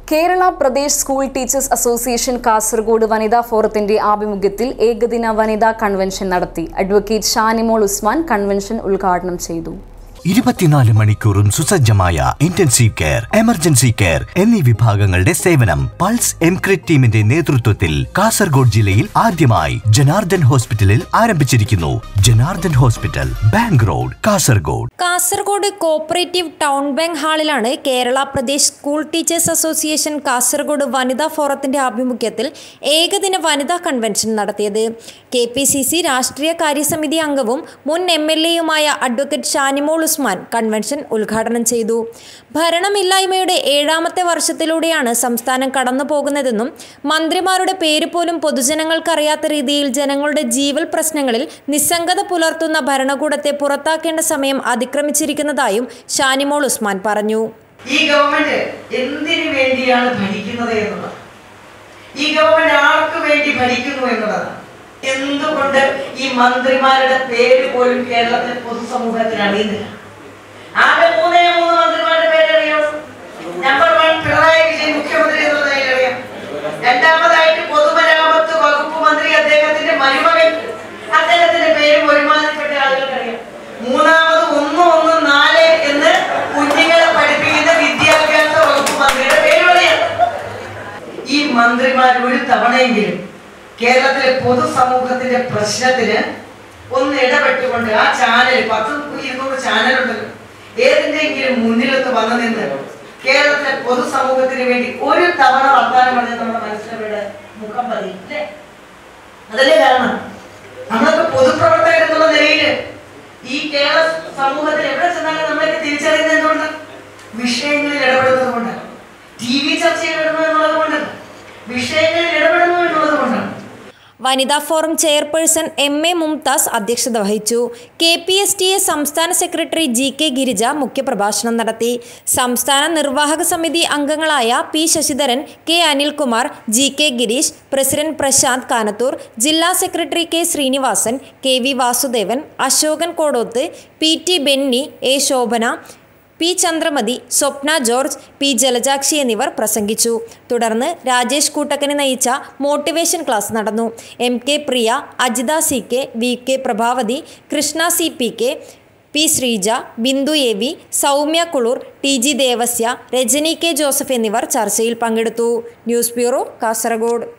Kerala Pradesh school teachers association Kasaragod വനിതാ ഫോറത്തിന്റെ ആഭിമുഖ്യത്തിൽ ഏകദിന വനിതാ കൺവെൻഷൻ നടത്തി അഡ്വക്കേറ്റ് ഷാനിമോൾ ഉസ്മാൻ കൺവെൻഷൻ ഉദ്ഘാടനം ചെയ്തു ഇരുപത്തിനാല് മണിക്കൂറും സുസജ്ജമായ ഇന്റൻസീവ് കെയർ എമർജൻസി കെയർ എന്നീ വിഭാഗങ്ങളുടെ സേവനം പൾസ് എംക്രിറ്റ് ടീമിന്റെ നേതൃത്വത്തിൽ കാസർഗോഡ് ജില്ലയിൽ ആദ്യമായി ജനാർദ്ദൻ ഹോസ്പിറ്റലിൽ ആരംഭിച്ചിരിക്കുന്നു Janardhan hospital bank road Kasaragod Kasaragod cooperative town bank ഹാളിലാണ് Kerala Pradesh school teachers association Kasaragod വനിതാ ഫോറത്തിന്റെ ആഭിമുഖ്യത്തിൽ ഏകദിന വനിതാ കൺവെൻഷൻ നടത്തിയത് കെ പി സി സി രാഷ്ട്രീയ കാര്യസമിതി അംഗവും മുൻ എം എൽ എയുമായ അഡ്വക്കേറ്റ് ഷാനിമോൾ ഉസ്മാൻ കൺവെൻഷൻ ഉദ്ഘാടനം ചെയ്തു ഭരണമില്ലായ്മയുടെ ഏഴാമത്തെ വർഷത്തിലൂടെയാണ് സംസ്ഥാനം കടന്നു പോകുന്നതെന്നും മന്ത്രിമാരുടെ പേര് പോലും പൊതുജനങ്ങൾക്കറിയാത്ത രീതിയിൽ ജനങ്ങളുടെ ജീവൽ പ്രശ്നങ്ങളിൽ നിസ്സംഗത പുലർത്തുന്ന ഭരണകൂടത്തെ പുറത്താക്കേണ്ട സമയം അതിക്രമിച്ചിരിക്കുന്നതായും ഷാനിമോൾ ഉസ്മാൻ പറഞ്ഞു ഈ ഗവൺമെന്റ് എന്തിനു വേണ്ടിയാണ് ഭരിക്കുന്നത് എന്നുള്ളത് ഈ ഗവൺമെന്റ് ആർക്ക് വേണ്ടി ഭരിക്കുന്നു എന്നുള്ളതാണ് എന്തുകൊണ്ട് ഈ മന്ത്രിമാരുടെ പേര് പോലും കേരളത്തിലെ പൊതുസമൂഹത്തിന് അറിയുന്നില്ല ആകെ മൂന്നേ മൂന്ന് മന്ത്രിമാരുടെ പേര് അറിയാം നമ്പർ വൺ പിണറായി വിജയൻ മുഖ്യമന്ത്രി എന്നുള്ളതായി അറിയാം രണ്ടാമതായിട്ട് പൊതുമരാമത്ത് വകുപ്പ് മന്ത്രി അദ്ദേഹത്തിന്റെ മരുമകൻ അദ്ദേഹത്തിന്റെ പേര് ഒരുമാതിരിപ്പെട്ട ആളുകൾക്കറിയാം മൂന്നാമത് ഒന്ന് ഒന്ന് നാല് എന്ന് കുഞ്ഞുങ്ങളെ പഠിപ്പിക്കുന്ന വിദ്യാഭ്യാസ വകുപ്പ് മന്ത്രിയുടെ പേര് പറയാം ഈ മന്ത്രിമാർ ഒരു തവണയെങ്കിലും കേരളത്തിലെ പൊതുസമൂഹത്തിന്റെ പ്രശ്നത്തിന് ഒന്ന് ഇടപെട്ടുകൊണ്ട് ആ ചാനൽ പത്ത് ഇരുന്നൂറ് ചാനലുണ്ടല്ലോ ഏതിന്റെയെങ്കിലും മുന്നിലൊത്ത് വന്നു നിന്ന് കേരളത്തിലെ പൊതുസമൂഹത്തിന് വേണ്ടി ഒരു തവണ വർത്താനം പറഞ്ഞ് നമ്മുടെ മനസ്സിലവരുടെ മുഖം പതിയും അല്ലേ അതല്ലേ കാരണം നമ്മളൊക്കെ പൊതുപ്രവർത്തകർ എന്നുള്ള നിലയിൽ ഈ കേരള സമൂഹത്തിൽ എവിടെ ചെന്നാലും നമ്മളൊക്കെ തിരിച്ചറിയുന്നത് എന്തുകൊണ്ട് വിഷയങ്ങളിൽ ഇടപെടുന്നത് കൊണ്ടാണ് ടി വി ചർച്ചയിൽ ഇടുന്നു എന്നുള്ളത് കൊണ്ടല്ല വിഷയങ്ങളിൽ ഇടപെടുന്നു എന്നുള്ളത് കൊണ്ടാണ് വനിതാ forum chairperson M A Mumtaz അധ്യക്ഷത വഹിച്ചു K P S T A സംസ്ഥാന സെക്രട്ടറി ജി കെ ഗിരിജ മുഖ്യപ്രഭാഷണം നടത്തി സംസ്ഥാന നിർവാഹക സമിതി അംഗങ്ങളായ P Sasidharan K Anilkumar G K Girish president Prashanth Kanathur ജില്ലാ secretary K Srinivasan K V Vasudevan Ashokan Kodoth P T Benny A Shobhana P Chandramathi Swapna George P Jalajakshi എന്നിവർ പ്രസംഗിച്ചു തുടർന്ന് രാജേഷ് കൂട്ടക്കനെ നയിച്ച മോട്ടിവേഷൻ ക്ലാസ് നടന്നു M K Priya Ajitha C K V K Prabhavathi Krishna C P K P Sreeja Bindu A V Soumya Kulur T G Devasya Rajani K Joseph എന്നിവർ ചർച്ചയിൽ പങ്കെടുത്തു news bureau Kasaragod